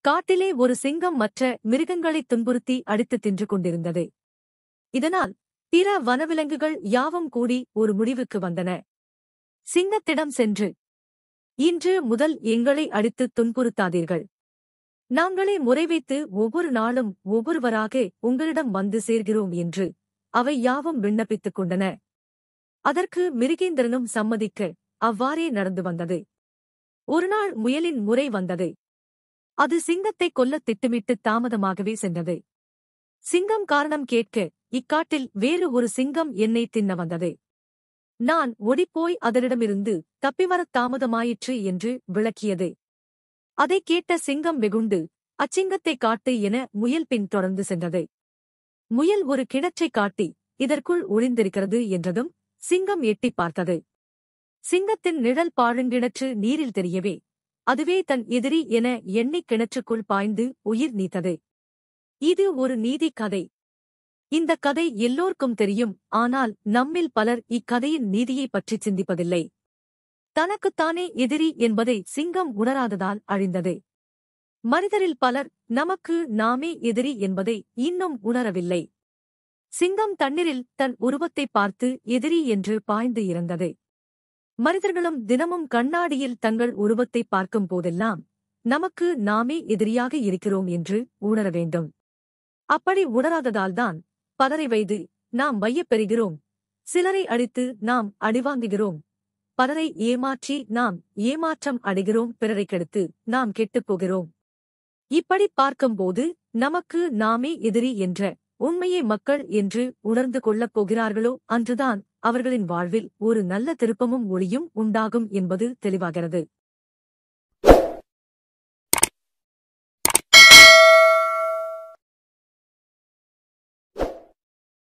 காட்டிலே ஒரு சிங்கம் மற்ற மிருகங்களைத் துன்புறுத்தி அடித்துத் தின்று கொண்டிருந்தது இதனால் பிற வனவிலங்குகள் யாவும் கூடி ஒரு முடிவுக்கு வந்தன சிங்கத்திடம் சென்று இன்று முதல் எங்களை அடித்துத் துன்புறுத்தாதீர்கள் நாங்களே முறைவைத்து ஒவ்வொரு நாளும் ஒவ்வொருவராக உங்களிடம் வந்து சேர்கிறோம் என்று அவை யாவும் விண்ணப்பித்துக் கொண்டன அதற்கு மிருகேந்திரனும் சம்மதிக்க அவ்வாறே நடந்து வந்தது ஒருநாள் முயலின் முறை வந்தது அது சிங்கத்தை கொல்லத் திட்டமிட்டு தாமதமாகவே சென்றது சிங்கம் காரணம் கேட்க இக்காட்டில் வேறு ஒரு சிங்கம் என்னை தின்ன வந்தது நான் ஒடிப்போய் அதனிடமிருந்து தப்பிவரத் தாமதமாயிற்று என்று விளக்கியது அதைக் கேட்ட சிங்கம் வெகுண்டு அச்சிங்கத்தை காட்டு என முயல் பின் தொடர்ந்து சென்றது முயல் ஒரு கிணற்றைக் காட்டி இதற்குள் ஒளிந்திருக்கிறது என்றதும் சிங்கம் எட்டிப் பார்த்தது சிங்கத்தின் நிழல் பாழுங்கிணற்று நீரில் தெரியவே அதுவே தன் எதிரி என எண்ணிக் கிணற்றுக்குள் பாய்ந்து உயிர் நீத்தது இது ஒரு நீதி கதை இந்த கதை எல்லோர்க்கும் தெரியும் ஆனால் நம்மில் பலர் இக்கதையின் நீதியைப் பற்றிச் சிந்திப்பதில்லை தனக்குத்தானே எதிரி என்பதை சிங்கம் உணராததால் அழிந்தது மனிதரில் பலர் நமக்கு நாமே எதிரி என்பதை இன்னும் உணரவில்லை சிங்கம் தண்ணீரில் தன் உருவத்தைப் பார்த்து எதிரி என்று பாய்ந்து இறந்தது மனிதர்களும் தினமும் கண்ணாடியில் தங்கள் உருவத்தைப் பார்க்கும் போதெல்லாம் நமக்கு நாமே எதிரியாக இருக்கிறோம் என்று உணர வேண்டும் அப்படி உணராததால்தான் பலரை வைது நாம் வையப் பெறுகிறோம் சிலரை அடித்து நாம் அடிவாங்குகிறோம் பலரை ஏமாற்றி நாம் ஏமாற்றம் அடைகிறோம் பிறரை கெடுத்து நாம் கெட்டுப் போகிறோம் இப்படி பார்க்கும்போது நமக்கு நாமே எதிரி என்ற உண்மையை மக்கள் என்று உணர்ந்து கொள்ளப் போகிறார்களோ அன்றுதான் அவர்களின் வாழ்வில் ஒரு நல்ல திருப்பமும் ஒளியும் உண்டாகும் என்பது தெளிவாகிறது